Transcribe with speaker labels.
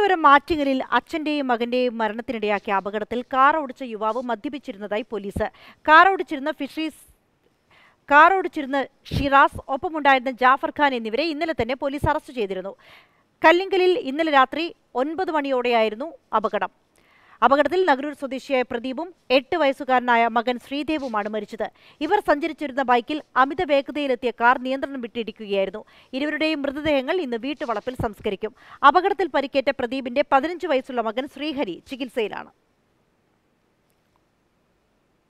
Speaker 1: തിരുവനന്തപുരം മാറ്റിങ്ങലിൽ അച്ഛന്റെയും മകന്റെയും മരണത്തിനിടയാക്കിയ അപകടത്തിൽ കാർ ഓടിച്ച യുവാവ് മദ്യപിച്ചിരുന്നതായി പോലീസ് കാർ ഓടിച്ചിരുന്ന ഫിഷറീസ് കാർ ഓടിച്ചിരുന്ന ഷിറാസ് ഒപ്പമുണ്ടായിരുന്ന ജാഫർ ഖാൻ എന്നിവരെ ഇന്നലെ തന്നെ പോലീസ് അറസ്റ്റ് ചെയ്തിരുന്നു കല്ലിങ്കലിൽ ഇന്നലെ രാത്രി ഒൻപത് മണിയോടെയായിരുന്നു അപകടം അപകടത്തിൽ നഗരൂർ സ്വദേശിയായ പ്രദീപും എട്ട് വയസ്സുകാരനായ മകൻ ശ്രീദേവുമാണ് മരിച്ചത് ഇവർ സഞ്ചരിച്ചിരുന്ന ബൈക്കിൽ അമിത വേഗതയിലെത്തിയ കാർ നിയന്ത്രണം വിട്ടിടിക്കുകയായിരുന്നു ഇരുവരുടെയും മൃതദേഹങ്ങൾ ഇന്ന് വീട്ടുവളപ്പിൽ സംസ്കരിക്കും അപകടത്തിൽ പരിക്കേറ്റ പ്രദീപിന്റെ പതിനഞ്ച് വയസ്സുള്ള മകൻ ശ്രീഹരി ചികിത്സയിലാണ്